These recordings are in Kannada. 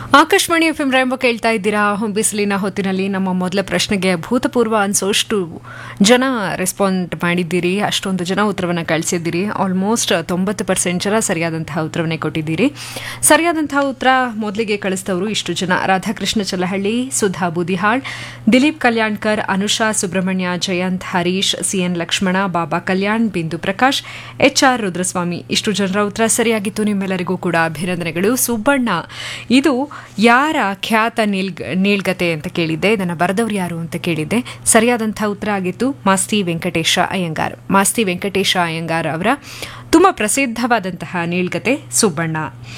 ಆಕಾಶವಾಣಿ ಎಫ್ ಎಂ ರಾಯಂಬ ಕೇಳ್ತಾ ಇದ್ದೀರಾ ಬಿಸಿಲಿನ ಹೊತ್ತಿನಲ್ಲಿ ನಮ್ಮ ಮೊದಲ ಪ್ರಶ್ನೆಗೆ ಭೂತಪೂರ್ವ ಅನ್ಸೋಷ್ಟು ಜನ ರೆಸ್ಪಾಂಡ್ ಮಾಡಿದ್ದೀರಿ ಅಷ್ಟೊಂದು ಜನ ಉತ್ತರವನ್ನು ಕಳಿಸಿದ್ದೀರಿ ಆಲ್ಮೋಸ್ಟ್ ತೊಂಬತ್ತು ಪರ್ಸೆಂಟ್ ಜನ ಸರಿಯಾದಂತಹ ಉತ್ತರವನ್ನೇ ಕೊಟ್ಟಿದ್ದೀರಿ ಸರಿಯಾದಂತಹ ಉತ್ತರ ಮೊದಲಿಗೆ ಕಳಿಸಿದವರು ಇಷ್ಟು ಜನ Radhakrishna Chalahalli Sudha Boodihal Dileep Kalyankar Anusha Subrahmanya Jayanth Harish C N Lakshmana Baba Kalyan Bindu Prakash H R Rudraswamy ಇಷ್ಟು ಜನರ ಉತ್ತರ ಸರಿಯಾಗಿತ್ತು ನಿಮ್ಮೆಲ್ಲರಿಗೂ ಕೂಡ ಅಭಿನಂದನೆಗಳು ಸುಬ್ಬಣ್ಣ ಇದು ಯಾರ ಖ್ಯಾತ ನೀಲ್ ನೀಳ್ಗತೆ ಅಂತ ಕೇಳಿದ್ದೆ ಇದನ್ನು ಬರೆದವ್ರು ಯಾರು ಅಂತ ಕೇಳಿದ್ದೆ ಸರಿಯಾದಂಥ ಉತ್ತರ ಆಗಿತ್ತು ಮಾಸ್ತಿ ವೆಂಕಟೇಶ ಅಯ್ಯಂಗಾರ್ ಮಾಸ್ತಿ ವೆಂಕಟೇಶ ಅಯ್ಯಂಗಾರ್ ಅವರ ತುಂಬ ಪ್ರಸಿದ್ಧವಾದಂತಹ ನೀಳ್ಗತೆ ಸುಬ್ಬಣ್ಣ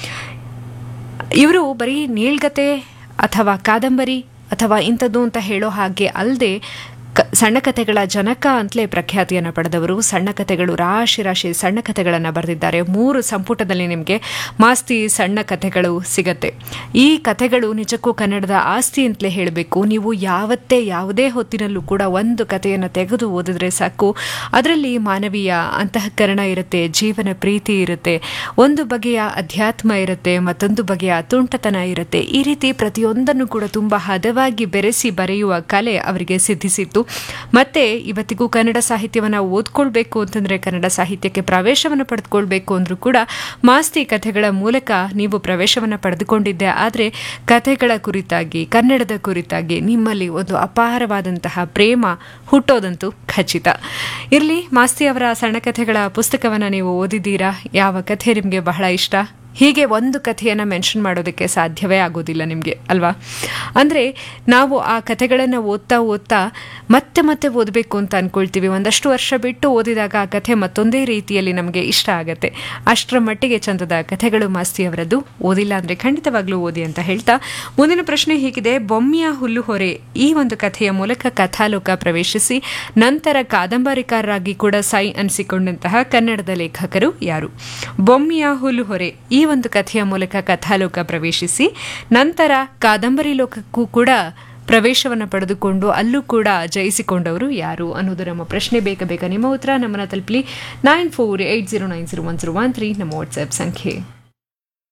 ಇವರು ಬರೀ ನೀಳ್ಗತೆ ಅಥವಾ ಕಾದಂಬರಿ ಅಥವಾ ಇಂಥದ್ದು ಅಂತ ಹೇಳೋ ಹಾಗೆ ಅಲ್ಲದೆ ಕ ಸಣ್ಣ ಕಥೆಗಳ ಜನಕ ಅಂತಲೇ ಪ್ರಖ್ಯಾತಿಯನ್ನು ಪಡೆದವರು ಸಣ್ಣ ಕಥೆಗಳು ರಾಶಿ ರಾಶಿ ಸಣ್ಣ ಕಥೆಗಳನ್ನು ಬರೆದಿದ್ದಾರೆ ಮೂರು ಸಂಪುಟದಲ್ಲಿ ನಿಮಗೆ ಮಾಸ್ತಿ ಸಣ್ಣ ಕಥೆಗಳು ಸಿಗತ್ತೆ ಈ ಕಥೆಗಳು ನಿಜಕ್ಕೂ ಕನ್ನಡದ ಆಸ್ತಿ ಅಂತಲೇ ಹೇಳಬೇಕು ನೀವು ಯಾವತ್ತೇ ಯಾವುದೇ ಹೊತ್ತಿನಲ್ಲೂ ಕೂಡ ಒಂದು ಕಥೆಯನ್ನು ತೆಗೆದು ಓದಿದ್ರೆ ಸಾಕು ಅದರಲ್ಲಿ ಮಾನವೀಯ ಅಂತಃಕರಣ ಇರುತ್ತೆ ಜೀವನ ಪ್ರೀತಿ ಇರುತ್ತೆ ಒಂದು ಬಗೆಯ ಅಧ್ಯಾತ್ಮ ಇರುತ್ತೆ ಮತ್ತೊಂದು ಬಗೆಯ ತುಂಟತನ ಇರುತ್ತೆ ಈ ರೀತಿ ಪ್ರತಿಯೊಂದನ್ನು ಕೂಡ ತುಂಬ ಹದವಾಗಿ ಬೆರೆಸಿ ಬರೆಯುವ ಕಲೆ ಅವರಿಗೆ ಸಿದ್ಧಿಸಿತ್ತು ಮತ್ತೆ ಇವತ್ತಿಗೂ ಕನ್ನಡ ಸಾಹಿತ್ಯವನ್ನು ಓದ್ಕೊಳ್ಬೇಕು ಅಂತಂದ್ರೆ ಕನ್ನಡ ಸಾಹಿತ್ಯಕ್ಕೆ ಪ್ರವೇಶವನ್ನು ಪಡೆದುಕೊಳ್ಬೇಕು ಅಂದ್ರೂ ಕೂಡ ಮಾಸ್ತಿ ಕಥೆಗಳ ಮೂಲಕ ನೀವು ಪ್ರವೇಶವನ್ನು ಪಡೆದುಕೊಂಡಿದ್ದೆ ಆದರೆ ಕಥೆಗಳ ಕುರಿತಾಗಿ ಕನ್ನಡದ ಕುರಿತಾಗಿ ನಿಮ್ಮಲ್ಲಿ ಒಂದು ಅಪಾರವಾದಂತಹ ಪ್ರೇಮ ಹುಟ್ಟೋದಂತೂ ಖಚಿತ ಇರಲಿ ಮಾಸ್ತಿ ಅವರ ಸಣ್ಣ ಕಥೆಗಳ ಪುಸ್ತಕವನ್ನು ನೀವು ಓದಿದ್ದೀರಾ ಯಾವ ಕಥೆ ನಿಮಗೆ ಬಹಳ ಇಷ್ಟ ಹೀಗೆ ಒಂದು ಕಥೆಯನ್ನು ಮೆನ್ಷನ್ ಮಾಡೋದಕ್ಕೆ ಸಾಧ್ಯವೇ ಆಗೋದಿಲ್ಲ ನಿಮಗೆ ಅಲ್ವಾ ಅಂದರೆ ನಾವು ಆ ಕಥೆಗಳನ್ನು ಓದ್ತಾ ಓದ್ತಾ ಮತ್ತೆ ಮತ್ತೆ ಓದಬೇಕು ಅಂತ ಅಂದ್ಕೊಳ್ತೀವಿ ಒಂದಷ್ಟು ವರ್ಷ ಬಿಟ್ಟು ಓದಿದಾಗ ಆ ಕಥೆ ಮತ್ತೊಂದೇ ರೀತಿಯಲ್ಲಿ ನಮಗೆ ಇಷ್ಟ ಆಗುತ್ತೆ ಅಷ್ಟರ ಮಟ್ಟಿಗೆ ಚಂದದ ಕಥೆಗಳು ಮಾಸ್ತಿ ಅವರದ್ದು ಓದಿಲ್ಲ ಅಂದರೆ ಖಂಡಿತವಾಗ್ಲೂ ಓದಿ ಅಂತ ಹೇಳ್ತಾ ಮುಂದಿನ ಪ್ರಶ್ನೆ ಹೀಗಿದೆ ಬೊಮ್ಮಿಯ ಹುಲ್ಲು ಹೊರೆ ಈ ಒಂದು ಕಥೆಯ ಮೂಲಕ ಕಥಾಲೋಕ ಪ್ರವೇಶಿಸಿ ನಂತರ ಕಾದಂಬರಿಕಾರರಾಗಿ ಕೂಡ ಸೈ ಅನಿಸಿಕೊಂಡಂತಹ ಕನ್ನಡದ ಲೇಖಕರು ಯಾರು ಬೊಮ್ಮಿಯ ಹುಲ್ಲು ಹೊರೆ ಈ ಒಂದು ಕಥೆಯ ಮೂಲಕ ಕಥಾಲೋಕ ಪ್ರವೇಶಿಸಿ ನಂತರ ಕಾದಂಬರಿ ಲೋಕಕ್ಕೂ ಕೂಡ ಪ್ರವೇಶವನ್ನು ಪಡೆದುಕೊಂಡು ಅಲ್ಲೂ ಕೂಡ ಜಯಿಸಿಕೊಂಡವರು ಯಾರು ಅನ್ನೋದು ನಮ್ಮ ಪ್ರಶ್ನೆ ಬೇಗ ಬೇಗ ನಿಮ್ಮ ಉತ್ತರ ನಮ್ಮನ್ನ ತಲುಪಲಿ nine four eight zero nine zero one zero one three ನಮ್ಮ ವಾಟ್ಸ್ಆ್ಯಪ್ ಸಂಖ್ಯೆ